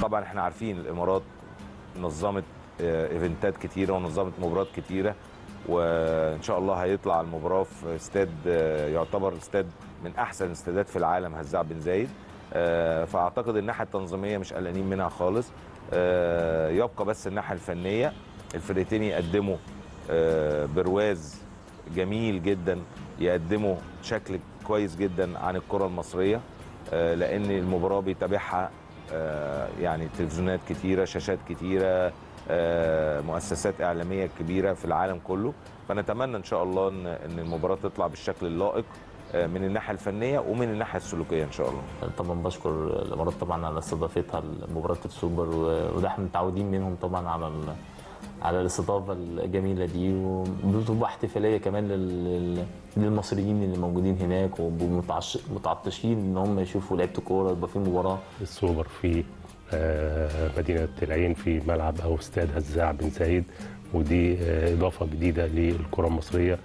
طبعا احنا عارفين الامارات نظمت آه، ايفنتات كتيره ونظمت مباريات كتيره وان شاء الله هيطلع المباراه في استاد آه، يعتبر استاد من احسن الاستادات في العالم هزاع بن زايد آه، فاعتقد الناحيه التنظيميه مش قلقانين منها خالص آه، يبقى بس الناحيه الفنيه الفرقتين يقدموا آه، برواز جميل جدا يقدموا شكل كويس جدا عن الكره المصريه آه، لان المباراه بيتابعها آه، يعني تلفزيونات كتيره شاشات كتيره آه، مؤسسات اعلاميه كبيره في العالم كله فنتمنى ان شاء الله ان ان المباراه تطلع بالشكل اللائق آه، من الناحيه الفنيه ومن الناحيه السلوكيه ان شاء الله طبعا بشكر الامارات طبعا على استضافتها لمباراه السوبر و- وده احنا متعودين منهم طبعا على ال- على الاستضافه الجميله دي وبتبقى احتفاليه كمان لل- للمصريين اللي موجودين هناك ومتعطشين ان هم يشوفوا لعيبه الكوره يبقى في مباراه السوبر في آه، مدينة العين في ملعب أو استاد هزاع بن زايد ودي آه، إضافة جديدة للكرة المصرية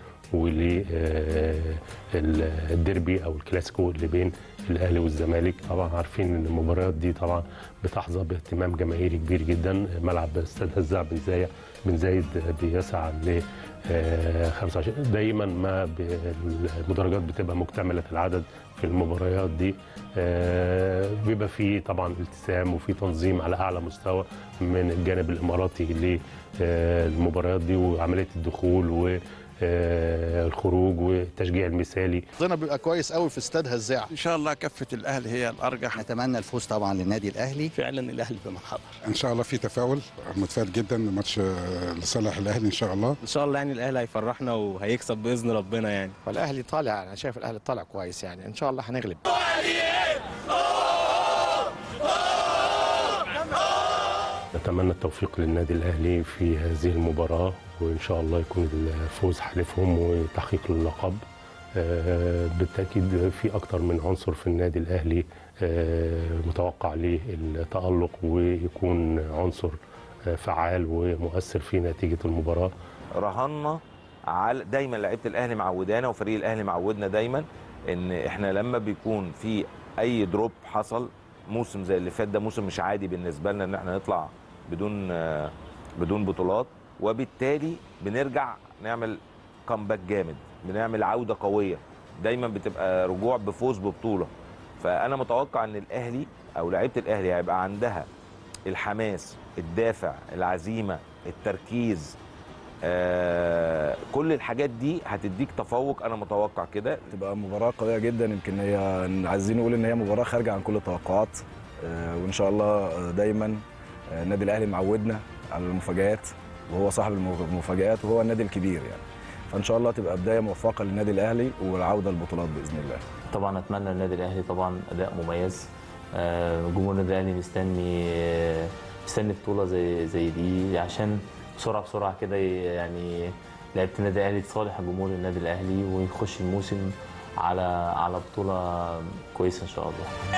وللديربي أو الكلاسيكو اللي بين الأهلي والزمالك طبعا عارفين إن المباريات دي طبعا بتحظى باهتمام جماهيري كبير جدا ملعب استاد هزاع بن زايد بن زايد بيسعى ل آه، 25 دايما ما ب- المدرجات بتبقى مكتمله العدد في المباريات دي آه، بيبقى في طبعا التزام وفي تنظيم على اعلى مستوى من الجانب الاماراتي للمباريات دي وعمليه الدخول والخروج والتشجيع المثالي حظنا بيبقى كويس قوي في استاد هزاع ان شاء الله كفه الاهلي هي الارجح نتمنى الفوز طبعا للنادي الاهلي فعلا الاهلي بمن حضر ان شاء الله في تفاؤل متفائل جدا ماتش آه، لصالح الاهلي ان شاء الله ان شاء الله يعني الاهلي هيفرحنا وهيكسب باذن ربنا يعني فالاهلي طالع انا شايف الاهلي طالع كويس يعني ان شاء الله هنغلب نتمنى التوفيق للنادي الاهلي في هذه المباراه وان شاء الله يكون الفوز حلفهم وتحقيق اللقب آه، بالتاكيد في اكتر من عنصر في النادي الاهلي آه، متوقع له التالق ويكون عنصر آه، فعال ومؤثر في نتيجه المباراه رهنا على دايما لعيبه الاهلي معودانا وفريق الاهلي معودنا دايما ان احنا لما بيكون في اي دروب حصل موسم زي اللي فات ده موسم مش عادي بالنسبه لنا ان احنا نطلع بدون آه، بدون بطولات وبالتالي بنرجع نعمل كامباك جامد بنعمل عوده قويه دايما بتبقى رجوع بفوز ببطوله فانا متوقع ان الاهلي او لعيبه الاهلي هيبقى عندها الحماس الدافع العزيمه التركيز آه كل الحاجات دي هتديك تفوق انا متوقع كده تبقى مباراة قوية جدا يمكن هي عايزين نقول ان هي مباراة خارجة عن كل التوقعات آه، وان شاء الله آه، دايما آه، النادي الاهلي معودنا على المفاجآت وهو صاحب المف- المفاجآت وهو النادي الكبير يعني فان شاء الله تبقى بداية موفقة للنادي الاهلي والعودة للبطولات باذن الله طبعا اتمنى النادي الاهلي طبعا اداء مميز آه، جمهور النادي الاهلي مستني آه، مستني بطوله زي زي دي عشان بسرعه بسرعه كده يعني لعيبه النادي الاهلي تصالح جمهور النادي الاهلي ويخش الموسم على على بطوله كويسه ان شاء الله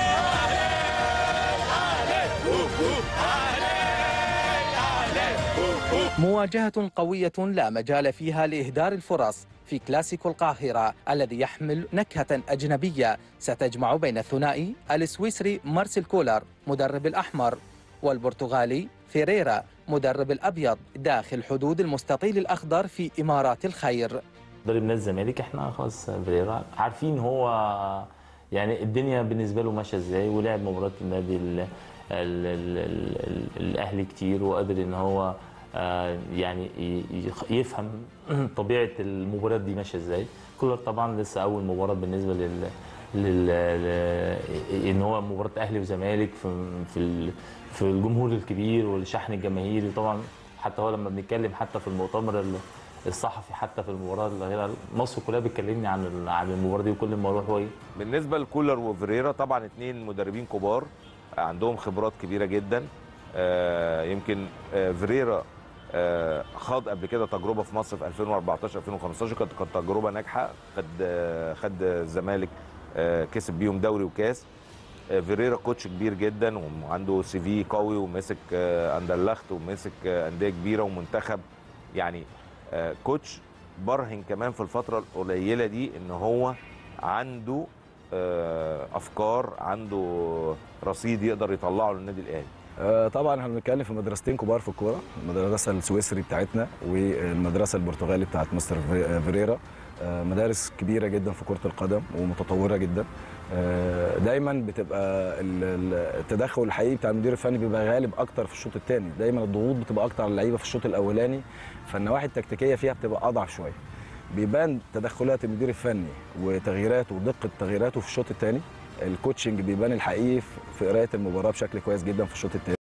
مواجهة قوية لا مجال فيها لإهدار الفرص في كلاسيكو القاهرة الذي يحمل نكهة أجنبية ستجمع بين الثنائي السويسري مارسيل كولر مدرب الأحمر والبرتغالي فيريرا مدرب الأبيض داخل حدود المستطيل الأخضر في إمارات الخير مدرب نادي الزمالك احنا خلاص فيريرا عارفين هو يعني الدنيا بالنسبه له ماشيه ازاي ولعب مباراه النادي ال ال ال ال ال الاهلي كتير وقادر ان هو آه، يعني ي- يخ- يفهم طبيعه المباريات دي ماشيه ازاي كولر طبعا لسه اول مباراه بالنسبه لل لل ل- ان هو مباراه اهلي وزمالك في في ال- في الجمهور الكبير والشحن الجماهيري طبعا حتى هو لما بنتكلم حتى في المؤتمر ال- الصحفي حتى في المباراه الاخيره مصر كلها بتكلمني عن ال- عن المباراه دي وكل ما اروح هو إيه؟ بالنسبه لكولر وفريرا طبعا اتنين مدربين كبار عندهم خبرات كبيره جدا آه يمكن آه فريرا آه خاض قبل كده تجربه في مصر في 2014 2015 كانت كانت تجربه ناجحه خد آه خد الزمالك آه كسب بيهم دوري وكاس آه فيريرا كوتش كبير جدا وعنده سي في قوي ومسك آه اندرلخت ومسك آه انديه كبيره ومنتخب يعني آه كوتش برهن كمان في الفتره القليله دي ان هو عنده آه، افكار عنده رصيد يقدر يطلعه للنادي الاهلي آه، طبعا احنا بنتكلم في مدرستين كبار في الكوره المدرسه السويسري بتاعتنا والمدرسه البرتغالي بتاعت مستر في- فيريرا آه، مدارس كبيره جدا في كره القدم ومتطوره جدا آه، دايما بتبقى ال- ال- التدخل الحقيقي بتاع المدير الفني بيبقى غالب اكتر في الشوط الثاني دايما الضغوط بتبقى اكتر على اللعيبه في الشوط الاولاني فالنواحي التكتيكيه فيها بتبقى اضعف شويه بيبان تدخلات المدير الفني وتغييراته ودقه تغييراته في الشوط الثاني الكوتشنج بيبان الحقيقي في- في قرايه المباراه بشكل كويس جدا في الشوط الثاني